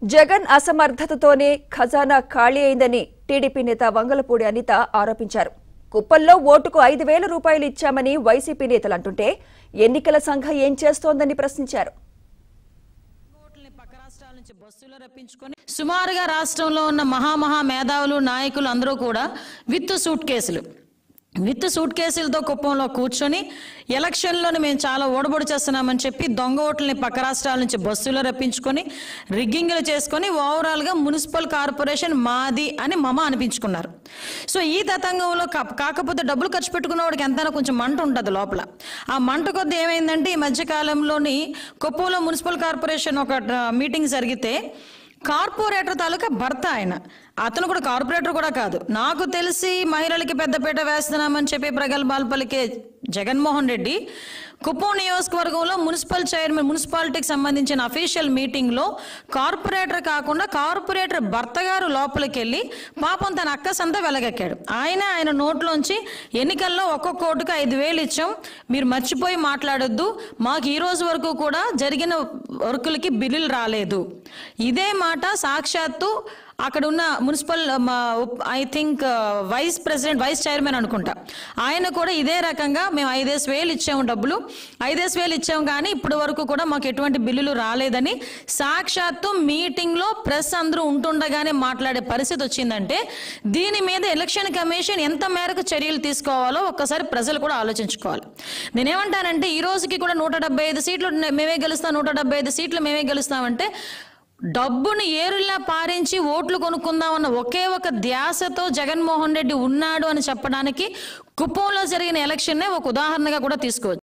జగన్ అసమర్థతతోనే ఖజానా ఖాళీ అయిందని టీడీపీ నేత వంగలపూడి అనిత ఆరోపించారు కుప్పంలో ఓటుకు ఐదు వేల రూపాయలు ఇచ్చామని వైసీపీ నేతలు అంటుంటే ఎన్నికల సంఘం ఏం చేస్తోందని ప్రశ్నించారు ఓట్లని పక్క రాష్ట్రాల నుంచి బస్సులో రప్పించుకొని సుమారుగా రాష్ట్రంలో ఉన్న మహామహా మేధావులు నాయకులు అందరూ కూడా విత్ సూట్ కేసులు విత్ సూట్ కేసులతో కుప్పంలో కూర్చొని ఎలక్షన్లోనే మేము చాలా ఓడబొడి చేస్తున్నామని చెప్పి దొంగ ఓట్లని పక్క రాష్ట్రాల నుంచి బస్సులో రప్పించుకొని రిగ్గింగ్లు చేసుకొని ఓవరాల్గా మున్సిపల్ కార్పొరేషన్ మాది అని మమ అనిపించుకున్నారు సో ఈ తతంగంలో కా- కాకపోతే డబ్బులు ఖర్చు పెట్టుకున్న వాడికి ఎంతైనా కొంచెం మంట ఉంటుంది లోపల ఆ మంట కొద్ది ఏమైందంటే ఈ మధ్యకాలంలోని కుప్పంలో మున్సిపల్ కార్పొరేషన్ ఒక ఆ, మీటింగ్ జరిగితే కార్పొరేటర్ తాలూకా భర్త ఆయన అతను కూడా కార్పొరేటర్ కూడా కాదు నాకు తెలిసి మహిళలకి పెద్దపీట వేస్తున్నామని చెప్పి ప్రగల్భాలు పలికే జగన్మోహన్ రెడ్డి కుప్పం నియోజకవర్గంలో మున్సిపల్ చైర్మన్ మున్సిపాలిటీకి సంబంధించిన అఫీషియల్ మీటింగ్లో కార్పొరేటర్ కాకుండా కార్పొరేటర్ భర్త గారు లోపలికి వెళ్ళి పాపం తన అక్కసంతా వెలగెక్కాడు ఆయన ఆయన నోట్లోంచి ఎన్నికల్లో ఒక్కొక్క ఓటుకు ఐదు వేలు ఇచ్చాం మీరు మర్చిపోయి మాట్లాడొద్దు మాకు ఈ రోజు వరకు కూడా జరిగిన వర్కులకి బిల్లులు రాలేదు ఇదే మాట సాక్షాత్తు అక్కడ ఉన్న municipal I think vice president vice chairman అనుకుంటా ఆయన కూడా ఇదే రకంగా మేము ఐదేసి వేలు ఇచ్చాము డబ్బులు ఐదేసి వేలు ఇచ్చాము కానీ ఇప్పటి వరకు కూడా మాకు ఎటువంటి బిల్లులు రాలేదని సాక్షాత్తు మీటింగ్లో ప్రెస్ అందరూ ఉంటుండగానే మాట్లాడే పరిస్థితి వచ్చిందంటే దీని మీద ఎలక్షన్ కమిషన్ ఎంత మేరకు చర్యలు తీసుకోవాలో ఒక్కసారి ప్రజలు కూడా ఆలోచించుకోవాలి నేనేమంటానంటే ఈ రోజుకి కూడా నూట డెబ్బై ఐదు సీట్లు మేమే గెలుస్తాం నూట డెబ్బై ఐదు సీట్లు మేమే గెలుస్తామంటే డబ్బును ఏరులా పారించి ఓట్లు కొనుక్కుందామన్న ఒకే ఒక ధ్యాసతో జగన్మోహన్ రెడ్డి ఉన్నాడు అని చెప్పడానికి కుప్పంలో జరిగిన ఎలక్షన్నే ఒక ఉదాహరణగా కూడా తీసుకోవచ్చు